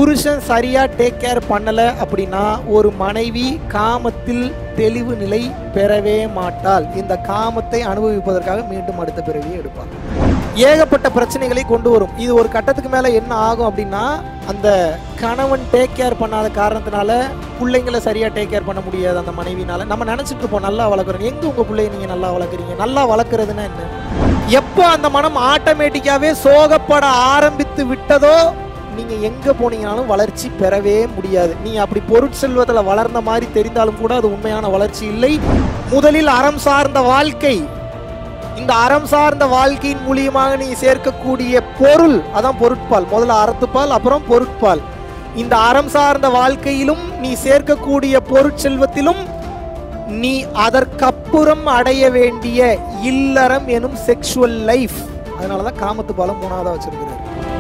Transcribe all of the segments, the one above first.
புருஷன் சரியா take care பண்ணல அப்படின்னா ஒரு மனைவி காமத்தில் தெளிவு நிலை பெறவே மாட்டாள் இந்த காமத்தை அனுபவிப்பதற்காக மீண்டும் அடுத்த பிறவியை எடுப்பாள் ஏகப்பட்ட பிரச்சனைகளை கொண்டு வரும் இது ஒரு கட்டத்துக்கு மேல என்ன ஆகும் அப்படின்னா அந்த கணவன் டேக் கேர் பண்ணாத காரணத்தினால பிள்ளைங்களை சரியா டேக் கேர் பண்ண முடியாது அந்த மனைவினால நம்ம நினைச்சிட்டு இருப்போம் நல்லா வளர்க்குறோம் எங்க உங்க பிள்ளைய நீங்க நல்லா வளர்க்குறீங்க நல்லா வளர்க்குறதுன்னா என்ன எப்போ அந்த மனம் ஆட்டோமேட்டிக்காவே சோகப்பட ஆரம்பித்து விட்டதோ நீங்க எங்க போனீங்கனாலும் வளர்ச்சி பெறவே முடியாது நீங்க அப்படி பொருட்செல்வத்தில் வளர்ந்த மாதிரி தெரிந்தாலும் கூட அது உண்மையான வளர்ச்சி இல்லை முதலில் அறம் சார்ந்த வாழ்க்கை இந்த அறம் சார்ந்த வாழ்க்கையின் மூலியமாக நீ சேர்க்கக்கூடிய பொருள் அதான் பொருட்பால் முதல்ல அறத்துப்பால் அப்புறம் பொருட்பால் இந்த அறம் சார்ந்த வாழ்க்கையிலும் நீ சேர்க்கக்கூடிய பொருட்செல்வத்திலும் நீ அதற்கப்புறம் அடைய வேண்டிய இல்லறம் எனும் செக்ஷுவல் லைஃப் அதனால தான் காமத்து பாலம் மூணாவதா வச்சிருக்கிறார்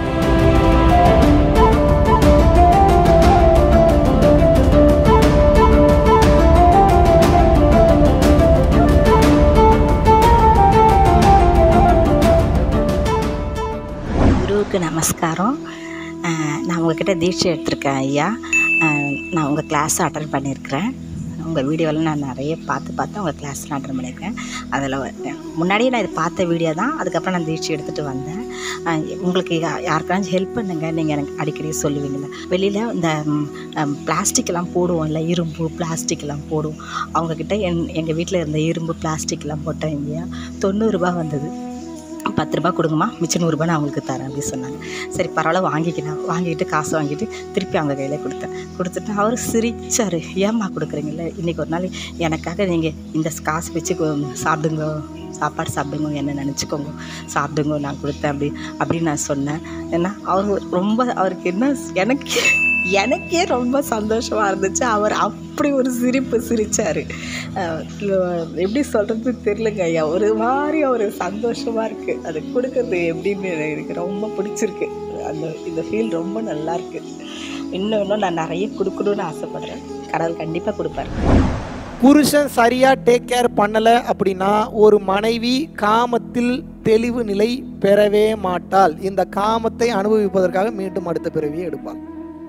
குருவுக்கு நமஸ்காரம் அஹ் நான் உங்ககிட்ட தீட்சை எடுத்திருக்கேன் ஐயா அஹ் நான் உங்கள் கிளாஸ் அட்டன் பண்ணியிருக்கிறேன் உங்கள் வீடியோவில் நான் நிறைய பார்த்து பார்த்து உங்கள் கிளாஸ்லாம் அட்டன் பண்ணியிருக்கேன் அதில் முன்னாடியே நான் இது பார்த்த வீடியோ தான் அதுக்கப்புறம் நான் தீட்சை எடுத்துகிட்டு வந்தேன் அஹ் உங்களுக்கு யா- யாருக்காச்சும் ஹெல்ப் பண்ணுங்க நீங்கள் எனக்கு அடிக்கடி சொல்லுவீங்கள்ல வெளியில் இந்த பிளாஸ்டிக்லாம் போடுவோம்ல இரும்பு பிளாஸ்டிக்லாம் போடுவோம் அவங்கக்கிட்ட என் எங்கள் வீட்டில் இருந்த இரும்பு பிளாஸ்டிக்லாம் போட்டேன் இல்லையா தொண்ணூறுரூபா வந்தது பத்து ரூபா கொடுங்கம்மா மிச்சம் நூறுரூபா நான் உங்களுக்கு தரேன் அப்படின்னு சொன்னாங்க சரி பரவாயில்ல வாங்கிக்கினேன் வாங்கிட்டு காசு வாங்கிட்டு திருப்பி அவங்க கையில் கொடுத்தேன் கொடுத்துட்டு அவர் சிரிச்சார் ஏம்மா கொடுக்குறீங்களே இன்றைக்கி ஒரு நாள் எனக்காக நீங்கள் இந்த காசு வச்சு கொ- சாப்பிடுங்க சாப்பாடு சாப்பிடுங்க என்ன நினச்சிக்கோங்க சாப்பிடுங்க நான் கொடுத்தேன் அப்படி அப்படின்னு நான் சொன்னேன் ஏன்னா அவர் ரொம்ப அவருக்கு என்ன எனக்கு எனக்கே ரொம்ப சந்தோஷமாக இருந்துச்சு அவர் அப்படி ஒரு சிரிப்பு சிரித்தார் எப்படி சொல்கிறது தெரிலங்க ஐயா ஒரு மாதிரி ஒரு சந்தோஷமாக இருக்குது அது கொடுக்கறது எப்படின்னு எனக்கு ரொம்ப பிடிச்சிருக்கு அந்த இந்த ஃபீல் ரொம்ப நல்லா இருக்கு இன்னும் இன்னும் நான் நிறைய கொடுக்கணும்னு ஆசைப்பட்றேன் கடவுள் கண்டிப்பாக கொடுப்பாரு புருஷன் சரியா டேக் கேர் பண்ணல அப்படின்னா ஒரு மனைவி காமத்தில் தெளிவு நிலை பெறவே மாட்டாள் இந்த காமத்தை அனுபவிப்பதற்காக மீண்டும் அடுத்த பிறவியை எடுப்பாள்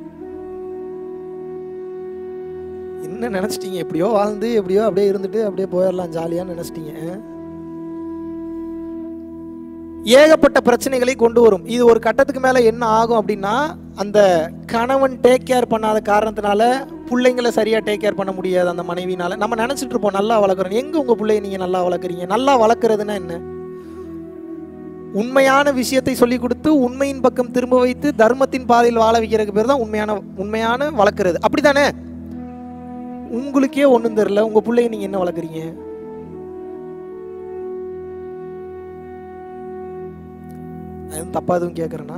என்ன நினைச்சிட்டீங்க எப்படியோ வாழ்ந்து எப்படியோ அப்படியே இருந்துட்டு அப்படியே போயிடலாம் ஜாலியான்னு நினைச்சிட்டீங்க ஆ? ஏகப்பட்ட பிரச்சனைகளை கொண்டு வரும் இது ஒரு கட்டத்துக்கு மேல என்ன ஆகும் அப்படின்னா அந்த கணவன் டேக் கேர் பண்ணாத காரணத்தினால பிள்ளைங்களை சரியா டேக் கேர் பண்ண முடியாது அந்த மனைவினால நம்ம நினைச்சிட்டு இருப்போம் நல்லா வளர்க்குறோம் எங்க உங்க பிள்ளைய நீங்க நல்லா வளர்க்குறீங்க நல்லா வளர்க்குறதுன்னா என்ன உண்மையான விஷயத்தை சொல்லி கொடுத்து உண்மையின் பக்கம் திரும்ப வைத்து தர்மத்தின் பாதையில் வாழ வைக்கிறதுக்கு பேர் தான் உண்மையான உண்மையான வளர்க்குறது அப்படிதானே உங்களுக்கே ஒன்றும் தெரியல உங்க பிள்ளைய நீங்க என்ன வளர்க்குறீங்க அது தப்பா எதுவும் கேட்குறேன்னா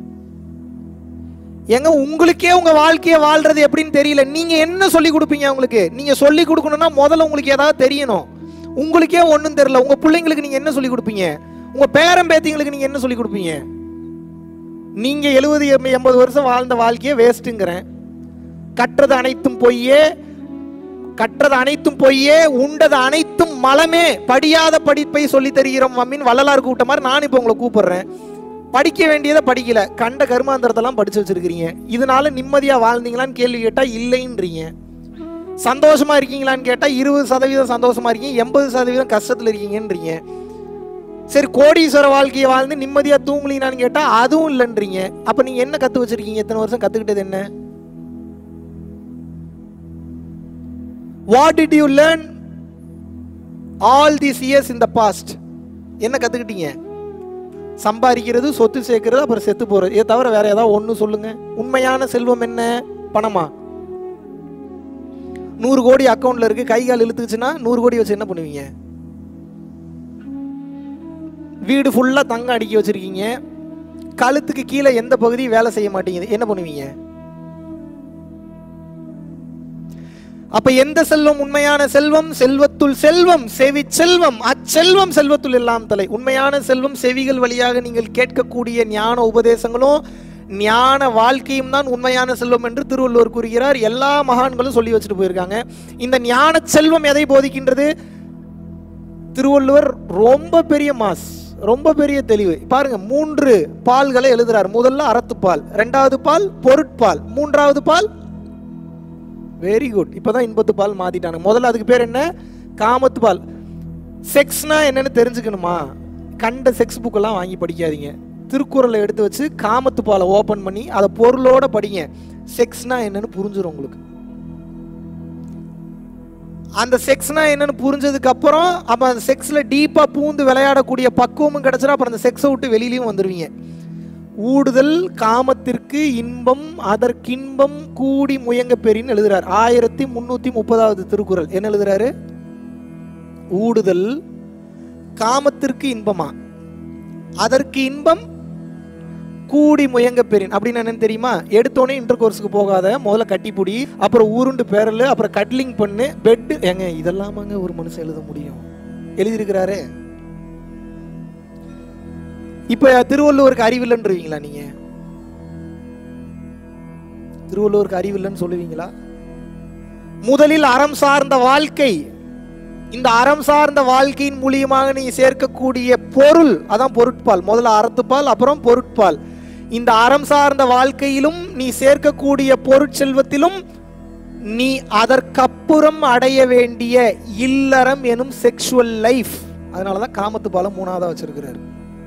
ஏங்க உங்களுக்கே உங்க வாழ்க்கையை வாழ்றது எப்படின்னு தெரியல நீங்க என்ன சொல்லி கொடுப்பீங்க உங்களுக்கு நீங்க சொல்லி கொடுக்கணும்னா முதல்ல உங்களுக்கு ஏதாவது தெரியணும் உங்களுக்கே ஒன்றும் தெரியல உங்க பிள்ளைங்களுக்கு நீங்க என்ன சொல்லி கொடுப்பீங்க உங்க பேரன் பேத்திங்களுக்கு நீங்க என்ன சொல்லி கொடுப்பீங்க நீங்க எழுபது எண்பது வருஷம் வாழ்ந்த வாழ்க்கையே வேஸ்ட்டுங்கிறேன் கற்றது அனைத்தும் பொய்யே கற்றது அனைத்தும் பொய்யே உண்டது அனைத்தும் மலமே படியாத படிப்பை சொல்லி தருகிறோம் மம்மின்னு வள்ளலார் கூப்பிட்ட மாதிரி நான் இப்போ உங்களை கூப்பிடுறேன் படிக்க வேண்டியதை படிக்கல கண்ட கர்மாந்திரத்தெல்லாம் படிச்சு வச்சிருக்கிறீங்க இதனால நிம்மதியா வாழ்ந்தீங்களான்னு கேள்வி கேட்டா இல்லைன்றீங்க சந்தோஷமா இருக்கீங்களான்னு கேட்டா இருபது சதவீதம் சந்தோஷமா இருக்கீங்க எண்பது சதவீதம் கஷ்டத்துல இருக்கீங்கன்றீங்க சரி கோடீஸ்வர வாழ்க்கையை வாழ்ந்து நிம்மதியா தூங்கலீங்களான்னு கேட்டா அதுவும் இல்லைன்றீங்க அப்ப நீங்க என்ன கத்து வச்சிருக்கீங்க எத்தனை வருஷம் கத்துக்கிட்டது என்ன what did you learn all this years in the past என்ன கத்துக்கிட்டீங்க சம்பாதிக்கிறது சொத்து சேர்க்கிறது அப்புறம் செத்து போறது இதை தவிர வேற ஏதாவது ஒன்று சொல்லுங்க உண்மையான செல்வம் என்ன பணமா நூறு கோடி அக்கௌண்ட்ல இருக்கு கை கால் இழுத்துச்சுன்னா நூறு கோடி வச்சு என்ன பண்ணுவீங்க வீடு ஃபுல்லா தங்கம் அடுக்கி வச்சிருக்கீங்க கழுத்துக்கு கீழே எந்த பகுதியும் வேலை செய்ய மாட்டேங்குது என்ன பண்ணுவீங்க அப்ப எந்த செல்வம் உண்மையான செல்வம் செல்வத்துள் செல்வம் செவி செல்வம் அச்செல்வம் செல்வத்துள் எல்லாம் தலை உண்மையான செல்வம் செவிகள் வழியாக நீங்கள் கேட்கக்கூடிய ஞான உபதேசங்களும் ஞான வாழ்க்கையும் தான் உண்மையான செல்வம் என்று திருவள்ளுவர் கூறுகிறார் எல்லா மகான்களும் சொல்லி வச்சுட்டு போயிருக்காங்க இந்த ஞான செல்வம் எதை போதிக்கின்றது திருவள்ளுவர் ரொம்ப பெரிய மாஸ் ரொம்ப பெரிய தெளிவு பாருங்க மூன்று பால்களை எழுதுறாரு முதல்ல அறத்துப்பால் ரெண்டாவது பால் பொருட்பால் மூன்றாவது பால் வெரி குட் இப்பதான் இன்பத்து பால் மாத்திட்டாங்க முதல்ல அதுக்கு பேர் என்ன காமத்து பால் செக்ஸ்னா என்னன்னு தெரிஞ்சுக்கணுமா கண்ட செக்ஸ் புக்கெல்லாம் வாங்கி படிக்காதீங்க திருக்குறளை எடுத்து வச்சு காமத்து பாலை ஓபன் பண்ணி அதை பொருளோட படிங்க செக்ஸ்னா என்னன்னு புரிஞ்சிடும் உங்களுக்கு அந்த செக்ஸ்னா என்னன்னு புரிஞ்சதுக்கு அப்புறம் அப்ப அந்த செக்ஸ்ல டீப்பா பூந்து விளையாடக்கூடிய பக்குவமும் கிடைச்சிடும் அப்புறம் அந்த செக்ஸை விட்டு வெளியிலயும் வந்துருவீங்க ஊடுதல் காமத்திற்கு இன்பம் அதற்கின்பம் கூடி முயங்க பெறின்னு எழுதுறார் ஆயிரத்தி முன்னூத்தி முப்பதாவது திருக்குறள் என்ன எழுதுறாரு ஊடுதல் காமத்திற்கு இன்பமா அதற்கு இன்பம் கூடி முயங்க பெறின் அப்படின்னு என்னன்னு தெரியுமா எடுத்தோடனே இன்டர் கோர்ஸுக்கு போகாத முதல்ல கட்டிப்புடி அப்புறம் ஊருண்டு பேரல் அப்புறம் கட்லிங் பண்ணு பெட் ஏங்க இதெல்லாமாங்க ஒரு மனுஷன் எழுத முடியும் எழுதியிருக்கிறாரு இப்ப திருவள்ளுவருக்கு அறிவில்லைன்றீங்களா நீங்க திருவள்ளுவருக்கு அறிவில்லைன்னு சொல்லுவீங்களா முதலில் அறம் சார்ந்த வாழ்க்கை இந்த அறம் சார்ந்த வாழ்க்கையின் மூலியமாக நீ சேர்க்கக்கூடிய பொருள் அதான் பொருட்பால் முதல்ல அறத்துப்பால் அப்புறம் பொருட்பால் இந்த அறம் சார்ந்த வாழ்க்கையிலும் நீ சேர்க்கக்கூடிய பொருட்செல்வத்திலும் நீ அதற்கப்புறம் அடைய வேண்டிய இல்லறம் எனும் செக்ஷுவல் லைஃப் அதனாலதான் காமத்து பாலம் மூணாவதா வச்சிருக்கிறாரு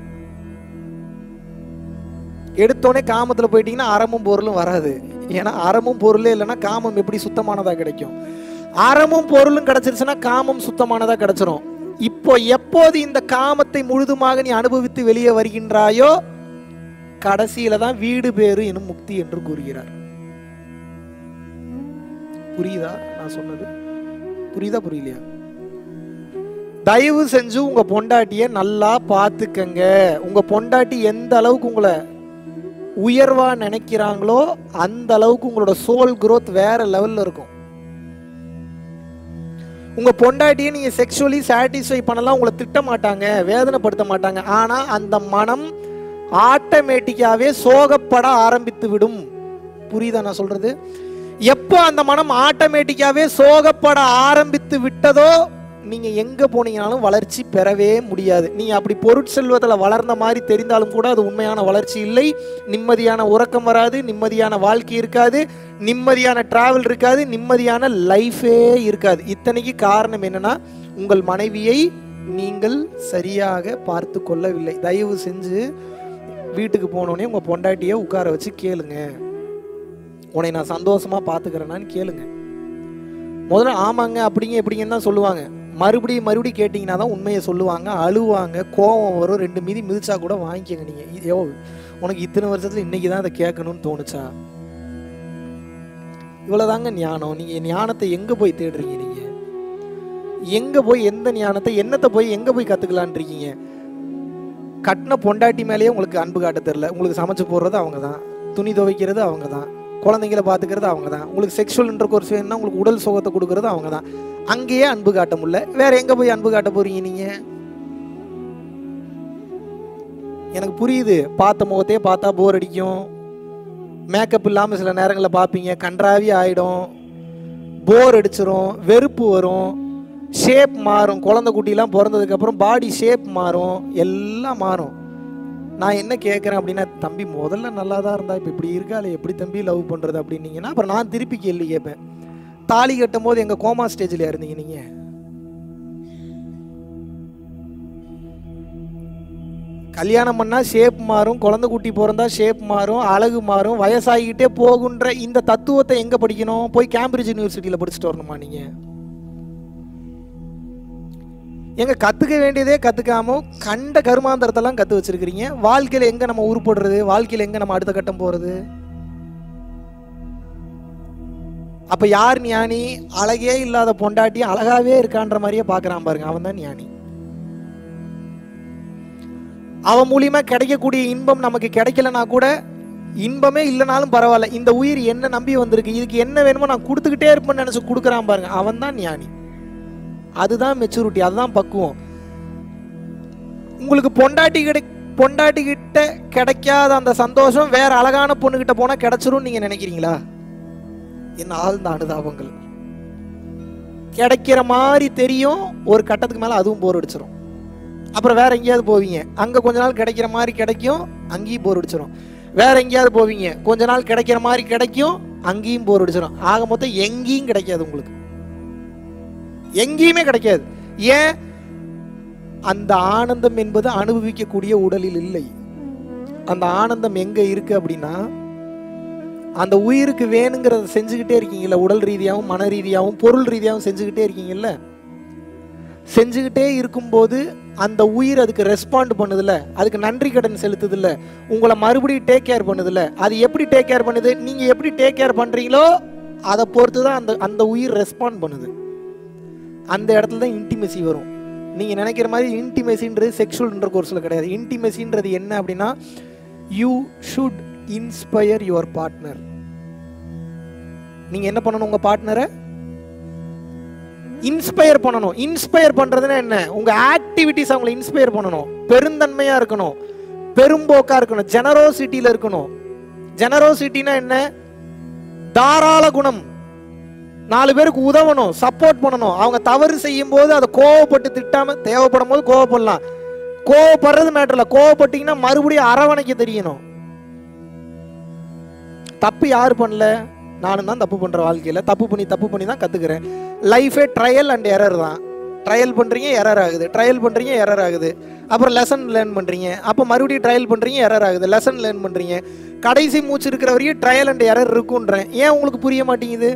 எடுத்தோடனே காமத்துல போயிட்டீங்கன்னா அறமும் பொருளும் வராது ஏன்னா அறமும் பொருளே இல்லைன்னா காமம் எப்படி சுத்தமானதா கிடைக்கும் அறமும் பொருளும் கிடைச்சிருச்சுன்னா காமம் சுத்தமானதா கிடைச்சிரும் இப்போ எப்போது இந்த காமத்தை முழுதுமாக நீ அனுபவித்து வெளியே வருகின்றாயோ கடைசியில தான் வீடு பேரு எனும் முக்தி என்று கூறுகிறார் புரியுதா நான் சொன்னது புரியுதா புரியலையா தயவு செஞ்சு உங்க பொண்டாட்டிய நல்லா பார்த்துக்கங்க உங்க பொண்டாட்டி எந்த அளவுக்கு உங்களை உயர்வா நினைக்கிறாங்களோ அந்த அளவுக்கு உங்களோட சோல் growth வேற லெவல்ல இருக்கும் உங்க பொண்டாட்டியை நீங்க செக்ஷுவலி சாட்டிஸ்ஃபை பண்ணலாம் உங்களை திட்ட மாட்டாங்க வேதனைப்படுத்த மாட்டாங்க ஆனா அந்த மனம் ஆட்டோமேட்டிக்காவே சோகப்பட ஆரம்பித்து விடும் புரியுதா நான் சொல்றது எப்போ அந்த மனம் ஆட்டோமேட்டிக்காவே சோகப்பட ஆரம்பித்து விட்டதோ நீங்க எங்க போனீங்கனாலும் வளர்ச்சி பெறவே முடியாது நீங்க அப்படி பொருட்செல்வத்துல வளர்ந்த மாதிரி தெரிந்தாலும் கூட அது உண்மையான வளர்ச்சி இல்லை நிம்மதியான உறக்கம் வராது நிம்மதியான வாழ்க்கை இருக்காது நிம்மதியான டிராவல் இருக்காது நிம்மதியான லைஃபே இருக்காது இத்தனைக்கு காரணம் என்னன்னா உங்கள் மனைவியை நீங்கள் சரியாக பார்த்து கொள்ளவில்லை தயவு செஞ்சு வீட்டுக்கு போனோடனே உங்க பொண்டாட்டியை உட்கார வச்சு கேளுங்க உன்னை நான் சந்தோஷமா பாத்துக்கிறேனான்னு கேளுங்க முதல்ல ஆமாங்க அப்படிங்க இப்படிங்கன்னு தான் சொல்லுவாங்க மறுபடியும் மறுபடியும் கேட்டிங்கன்னா தான் உண்மையை சொல்லுவாங்க அழுவாங்க கோவம் வரும் ரெண்டு மீதி மிதிச்சா கூட வாங்கிக்கங்க நீங்க ஐயோ உனக்கு இத்தனை வருஷத்துல இன்னைக்கு தான் அதை கேட்கணும்னு தோணுச்சா இவ்வளவுதாங்க ஞானம் நீங்க ஞானத்தை எங்க போய் தேடுறீங்க நீங்க எங்க போய் எந்த ஞானத்தை என்னத்தை போய் எங்க போய் கத்துக்கலான் இருக்கீங்க கட்டின பொண்டாட்டி மேலேயே உங்களுக்கு அன்பு காட்ட தெரியல உங்களுக்கு சமைச்சு போடுறது அவங்க தான் துணி துவைக்கிறது அவங்க தான் குழந்தைங்கள பார்த்துக்கிறது அவங்க தான் உங்களுக்கு செக்ஷுவல் இன்டர்கோர்ஸ் வேணும்னா உங்களுக்கு உடல் சுகத்தை கொடுக்கறது அவங்க தான் அங்கேயே அன்பு காட்ட முடியல வேற எங்க போய் அன்பு காட்ட போறீங்க நீங்க எனக்கு புரியுது பார்த்த முகத்தையே பார்த்தா போர் அடிக்கும் மேக்கப் இல்லாமல் சில நேரங்களில் பார்ப்பீங்க கன்றாவி ஆயிடும் போர் அடிச்சிரும் வெறுப்பு வரும் ஷேப் மாறும் குழந்தை குட்டிலாம் பிறந்ததுக்கப்புறம் பாடி ஷேப் மாறும் எல்லாம் மாறும் நான் என்ன கேட்குறேன் அப்படின்னா தம்பி முதல்ல நல்லா தான் இருந்தா இப்போ இப்படி இருக்காளே எப்படி தம்பி லவ் பண்ணுறது அப்படின்னீங்கன்னா அப்புறம் நான் திருப்பி கேள்வி கேட்பேன் தாலி கட்டும் போது எங்கள் கோமா ஸ்டேஜில் இருந்தீங்க நீங்கள் கல்யாணம் பண்ணால் ஷேப் மாறும் குழந்தை குட்டி பிறந்தா ஷேப் மாறும் அழகு மாறும் வயசாகிக்கிட்டே போகுன்ற இந்த தத்துவத்தை எங்கே படிக்கணும் போய் கேம்பிரிட்ஜ் யூனிவர்சிட்டியில் படிச்சுட்டு வரணுமா நீங்கள் எங்க கத்துக்க வேண்டியதே கத்துக்காம கண்ட கருமாந்திரத்தெல்லாம் கத்து வச்சிருக்கிறீங்க வாழ்க்கையில எங்க நம்ம உருப்படுறது வாழ்க்கையில எங்க நம்ம அடுத்த கட்டம் போறது அப்ப யார் ஞானி அழகே இல்லாத பொண்டாட்டி அழகாவே இருக்கான்ற மாதிரியே பாக்குறான் பாருங்க அவன் தான் ஞானி அவன் மூலியமா கிடைக்கக்கூடிய இன்பம் நமக்கு கிடைக்கலனா கூட இன்பமே இல்லைனாலும் பரவாயில்ல இந்த உயிர் என்ன நம்பி வந்திருக்கு இதுக்கு என்ன வேணுமோ நான் கொடுத்துக்கிட்டே இருப்பேன்னு நினைச்சு கொடுக்குறான் பாருங்க அவன் தான் ஞானி அதுதான் மெச்சூரிட்டி அதுதான் பக்குவம் உங்களுக்கு பொண்டாட்டி கிடை பொண்டாட்டி கிட்ட கிடைக்காத அந்த சந்தோஷம் வேற அழகான பொண்ணு கிட்ட போனா கிடைச்சிரும் நீங்க நினைக்கிறீங்களா என்ன ஆழ்ந்த அனுதாபங்கள் கிடைக்கிற மாதிரி தெரியும் ஒரு கட்டத்துக்கு மேல அதுவும் போர் அடிச்சிரும் அப்புறம் வேற எங்கேயாவது போவீங்க அங்கே கொஞ்ச நாள் கிடைக்கிற மாதிரி கிடைக்கும் அங்கேயும் போர் அடிச்சிடும் வேற எங்கேயாவது போவீங்க கொஞ்ச நாள் கிடைக்கிற மாதிரி கிடைக்கும் அங்கேயும் போர் அடிச்சிடும் ஆக மொத்தம் எங்கேயும் கிடைக்காது உங்களுக்கு எங்கேயுமே கிடைக்காது ஏன் அந்த ஆனந்தம் என்பது அனுபவிக்கக்கூடிய உடலில் இல்லை அந்த ஆனந்தம் எங்க இருக்கு அப்படின்னா அந்த உயிருக்கு வேணுங்கிறத செஞ்சுக்கிட்டே இருக்கீங்கல்ல உடல் ரீதியாகவும் மன ரீதியாகவும் பொருள் ரீதியாகவும் செஞ்சுக்கிட்டே இருக்கீங்கல்ல செஞ்சுக்கிட்டே இருக்கும்போது அந்த உயிர் அதுக்கு ரெஸ்பாண்ட் பண்ணுதுல்ல அதுக்கு நன்றி கடன் செலுத்துதுல்ல உங்களை மறுபடியும் டேக் கேர் பண்ணுதுல்ல அது எப்படி டேக் கேர் பண்ணுது நீங்க எப்படி டேக் கேர் பண்றீங்களோ அதை பொறுத்து தான் அந்த அந்த உயிர் ரெஸ்பாண்ட் பண்ணுது அந்த இடத்துல தான் இன்டிமெசி வரும் நீங்க நினைக்கிற மாதிரி இன்டிமெசின்றது செக்ஷுவல் இன்டர் கோர்ஸில் கிடையாது இன்டிமெசின்றது என்ன அப்படின்னா you should inspire your partner நீங்க என்ன பண்ணணும் உங்க பார்ட்னரை இன்ஸ்பயர் பண்ணணும் இன்ஸ்பயர் பண்றதுன்னா என்ன உங்க ஆக்டிவிட்டிஸ் அவங்களை இன்ஸ்பயர் பண்ணணும் பெருந்தன்மையா இருக்கணும் பெரும்போக்கா இருக்கணும் ஜெனரோசிட்டியில இருக்கணும் ஜெனரோசிட்டினா என்ன தாராள குணம் நாலு பேருக்கு உதவணும் சப்போர்ட் பண்ணணும் அவங்க தவறு செய்யும் போது அதை கோவப்பட்டு திட்டாம தேவைப்படும் போது கோவப்படலாம் கோவப்படுறது மேட்டர் இல்ல கோவப்பட்டீங்கன்னா மறுபடியும் அரவணைக்க தெரியணும் தப்பு யார் பண்ணல நானும் தான் தப்பு பண்ற வாழ்க்கையில தப்பு பண்ணி தப்பு பண்ணி தான் கத்துக்கிறேன் லைஃபே ட்ரையல் அண்ட் எரர் தான் ட்ரையல் பண்றீங்க எரர் ஆகுது ட்ரையல் பண்றீங்க எரர் ஆகுது அப்புறம் லெசன் லேர்ன் பண்றீங்க அப்போ மறுபடியும் ட்ரையல் பண்றீங்க எரர் ஆகுது லெசன் லேர்ன் பண்றீங்க கடைசி மூச்சு இருக்கிற வரையும் ட்ரையல் அண்ட் எரர் இருக்குன்றேன் ஏன் உங்களுக்கு புரிய மாட்டேங்குது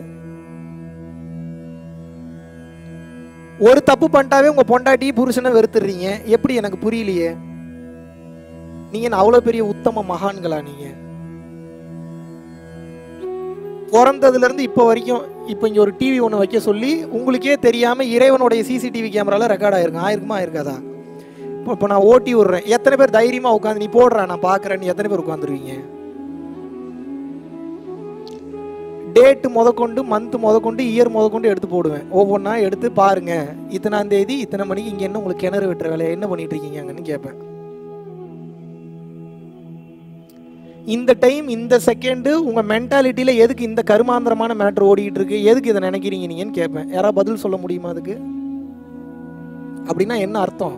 ஒரு தப்பு பண்ணிட்டாவே உங்க பொண்டாட்டி புருஷனை வெறுத்துடுறீங்க எப்படி எனக்கு புரியலையே நீங்க என்ன அவ்வளவு பெரிய உத்தம மகான்களா நீங்க பிறந்ததுல இருந்து இப்போ வரைக்கும் இப்போ இங்க ஒரு டிவி ஒன்று வைக்க சொல்லி உங்களுக்கே தெரியாம இறைவனுடைய சிசிடிவி கேமரால ரெக்கார்ட் ஆயிருக்கும் ஆயிருக்குமா ஆயிருக்காதா இப்போ இப்போ நான் ஓட்டி விடுறேன் எத்தனை பேர் தைரியமா உட்காந்து நீ போடுற நான் பாக்குறேன்னு எத்தனை பேர் உட்காந்துருவீங்க டேட்டு முதற்கொண்டு மந்த் முதற்கொண்டு இயர் முதற்கொண்டு எடுத்து போடுவேன் ஒவ்வொன்றா எடுத்து பாருங்க இத்தனாம் தேதி இத்தனை மணிக்கு இங்க என்ன உங்களுக்கு கிணறு வெட்டுற வேலையை என்ன பண்ணிட்டு இருக்கீங்க அங்கன்னு கேட்பேன் இந்த டைம் இந்த செகண்டு உங்க மென்டாலிட்டியில எதுக்கு இந்த கருமாந்திரமான மேட்ரு ஓடிட்டு இருக்கு எதுக்கு இதை நினைக்கிறீங்க நீங்கன்னு கேட்பேன் யாராவது பதில் சொல்ல முடியுமா அதுக்கு அப்படின்னா என்ன அர்த்தம்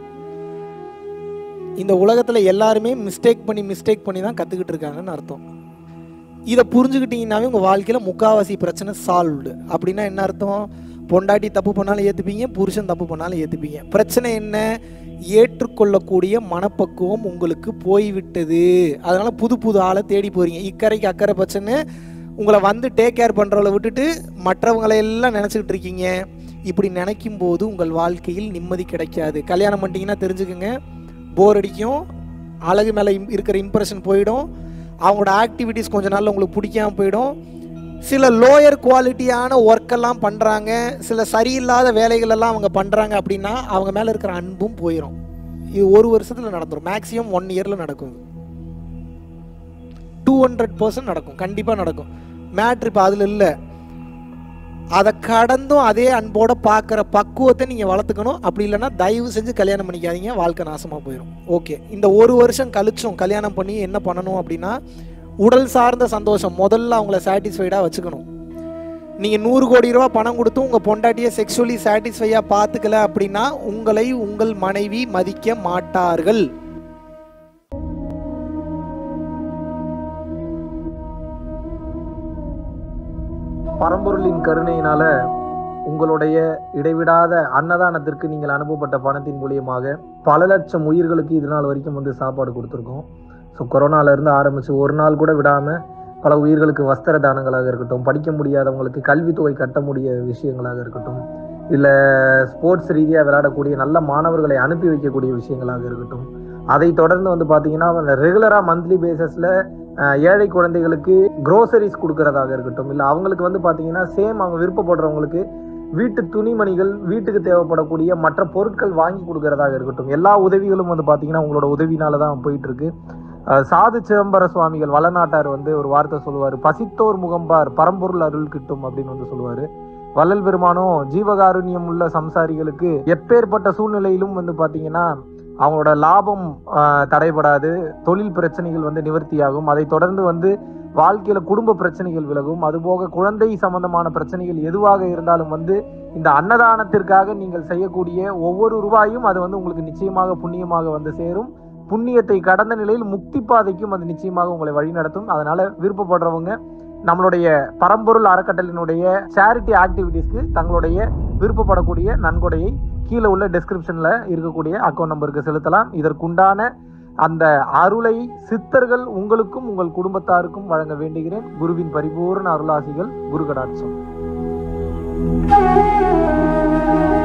இந்த உலகத்துல எல்லாருமே மிஸ்டேக் பண்ணி மிஸ்டேக் பண்ணி தான் கத்துக்கிட்டு இருக்காங்கன்னு அர்த்தம் இதை புரிஞ்சுக்கிட்டீங்கன்னாவே உங்கள் வாழ்க்கையில் முக்காவாசி பிரச்சனை சால்வ்டு அப்படின்னா என்ன அர்த்தம் பொண்டாட்டி தப்பு பண்ணாலும் ஏற்றுப்பீங்க புருஷன் தப்பு பண்ணாலும் ஏற்றுப்பீங்க பிரச்சனை என்ன ஏற்றுக்கொள்ளக்கூடிய மனப்பக்குவம் உங்களுக்கு போய்விட்டது அதனால புது புது ஆளை தேடி போறீங்க இக்கரைக்கு அக்கறை பிரச்சனை உங்களை வந்து டேக் கேர் பண்ணுறவளை விட்டுட்டு மற்றவங்களை எல்லாம் நினச்சிக்கிட்டு இருக்கீங்க இப்படி நினைக்கும் போது உங்கள் வாழ்க்கையில் நிம்மதி கிடைக்காது கல்யாணம் பண்ணிட்டீங்கன்னா தெரிஞ்சுக்குங்க போர் அடிக்கும் அழகு மேலே இருக்கிற இம்ப்ரெஷன் போயிடும் அவங்களோட ஆக்டிவிட்டீஸ் கொஞ்ச நாள்ல உங்களுக்கு பிடிக்காம போயிடும் சில லோயர் குவாலிட்டியான ஒர்க்கெல்லாம் பண்ணுறாங்க சில சரியில்லாத வேலைகள் எல்லாம் அவங்க பண்ணுறாங்க அப்படின்னா அவங்க மேலே இருக்கிற அன்பும் போயிடும் இது ஒரு வருஷத்தில் நடந்துடும் மேக்ஸிமம் ஒன் இயரில் நடக்கும் டூ ஹண்ட்ரட் பர்சன்ட் நடக்கும் கண்டிப்பாக நடக்கும் மேட்ரு இப்போ அதில் இல்லை அதை கடந்தும் அதே அன்போட பார்க்குற பக்குவத்தை நீங்கள் வளர்த்துக்கணும் அப்படி இல்லைன்னா தயவு செஞ்சு கல்யாணம் பண்ணிக்காதீங்க வாழ்க்கை நாசமாக போயிடும் ஓகே இந்த ஒரு வருஷம் கழிச்சும் கல்யாணம் பண்ணி என்ன பண்ணணும் அப்படின்னா உடல் சார்ந்த சந்தோஷம் முதல்ல அவங்கள சாட்டிஸ்ஃபைடாக வச்சுக்கணும் நீங்கள் நூறு கோடி ரூபா பணம் கொடுத்து உங்கள் பொண்டாட்டியை செக்ஷுவலி சாட்டிஸ்ஃபையாக பார்த்துக்கல அப்படின்னா உங்களை உங்கள் மனைவி மதிக்க மாட்டார்கள் பரம்பொருளின் கருணையினால உங்களுடைய இடைவிடாத அன்னதானத்திற்கு நீங்கள் அனுப்பப்பட்ட பணத்தின் மூலியமாக பல லட்சம் உயிர்களுக்கு இது நாள் வரைக்கும் வந்து சாப்பாடு கொடுத்துருக்கோம் ஸோ கொரோனால இருந்து ஆரம்பிச்சு ஒரு நாள் கூட விடாம பல உயிர்களுக்கு வஸ்திர தானங்களாக இருக்கட்டும் படிக்க முடியாதவங்களுக்கு கல்வித்தொகை கட்ட முடிய விஷயங்களாக இருக்கட்டும் இல்லை ஸ்போர்ட்ஸ் ரீதியாக விளையாடக்கூடிய நல்ல மாணவர்களை அனுப்பி வைக்கக்கூடிய விஷயங்களாக இருக்கட்டும் அதை தொடர்ந்து வந்து பார்த்தீங்கன்னா ரெகுலராக மந்த்லி பேசிஸில் ஏழை குழந்தைகளுக்கு க்ரோசரிஸ் கொடுக்கறதாக இருக்கட்டும் இல்லை அவங்களுக்கு வந்து பார்த்தீங்கன்னா சேம் அவங்க விருப்பப்படுறவங்களுக்கு வீட்டு துணிமணிகள் வீட்டுக்கு தேவைப்படக்கூடிய மற்ற பொருட்கள் வாங்கி கொடுக்கறதாக இருக்கட்டும் எல்லா உதவிகளும் வந்து பார்த்தீங்கன்னா உங்களோட உதவினால தான் போயிட்டு இருக்கு அஹ் சாது சிதம்பர சுவாமிகள் வளநாட்டார் வந்து ஒரு வார்த்தை சொல்லுவார் பசித்தோர் முகம்பார் பரம்பொருள் அருள் கிட்டும் அப்படின்னு வந்து சொல்லுவாரு வள்ளல் பெருமானும் ஜீவகாருண்யம் உள்ள சம்சாரிகளுக்கு எப்பேற்பட்ட சூழ்நிலையிலும் வந்து பார்த்தீங்கன்னா அவங்களோட லாபம் ஆஹ், தடைபடாது தொழில் பிரச்சனைகள் வந்து நிவர்த்தியாகும் அதை தொடர்ந்து வந்து வாழ்க்கையில குடும்ப பிரச்சனைகள் விலகும் அதுபோக குழந்தை சம்பந்தமான பிரச்சனைகள் எதுவாக இருந்தாலும் வந்து இந்த அன்னதானத்திற்காக நீங்கள் செய்யக்கூடிய ஒவ்வொரு ரூபாயும் அது வந்து உங்களுக்கு நிச்சயமாக புண்ணியமாக வந்து சேரும் புண்ணியத்தை கடந்த நிலையில் முக்தி பாதைக்கும் அது நிச்சயமாக உங்களை வழிநடத்தும் அதனால விருப்பப்படுறவங்க நம்மளுடைய பரம்பொருள் அறக்கட்டளினுடைய சேரிட்டி ஆக்டிவிட்டீஸ்க்கு தங்களுடைய விருப்பப்படக்கூடிய நன்கொடையை கீழே உள்ள டெஸ்கிரிப்ஷன்ல இருக்கக்கூடிய அக்கௌண்ட் நம்பருக்கு செலுத்தலாம் இதற்குண்டான அந்த அருளை சித்தர்கள் உங்களுக்கும் உங்கள் குடும்பத்தாருக்கும் வழங்க வேண்டுகிறேன் குருவின் பரிபூர்ண அருளாசிகள் குரு கடாட்சம்